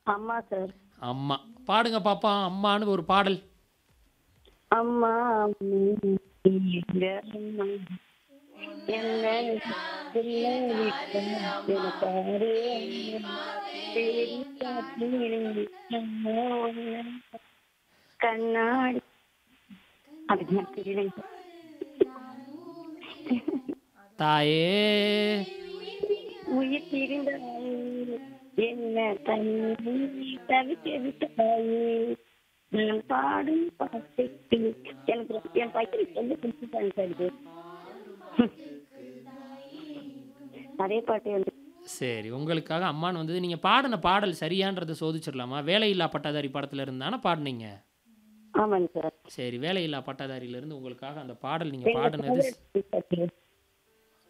அம்மா சார் அம்மா பாடுங்க பாப்பா அம்மான்னு ஒரு பாடல் அம்மா எங்க அம்மா? என்ன பிள்ளை வீட்டுல பாரு தேடி பார்த்தேன். அம்மா உன்னை கண்ணாடி அதுக்கு நான் தெரியலைங்க சார். தாயே உயிர் பிரிந்தாயே என்ன தண்ணி தவிக்க விட்டாயே நான் பாடும் பாட்டுக்கு எனக்கு ரொம்ப- என் பையனுக்கு ரொம்ப பிடிச்சிட்டாங்க சார் இது அதே பாட்டு வந்து சரி உங்களுக்காக அம்மான்னு வந்தது நீங்கள் பாடின பாடல் சரியான்றதை சோதிச்சிடலாமா வேலையில்லா பட்டாதாரி படத்தில் இருந்தானே பாடினீங்க ஆமாங்க சார் சரி வேலையில்லா பட்டாதாரியிலேருந்து உங்களுக்காக அந்த பாடல் நீங்கள் பாடினது பாட்டு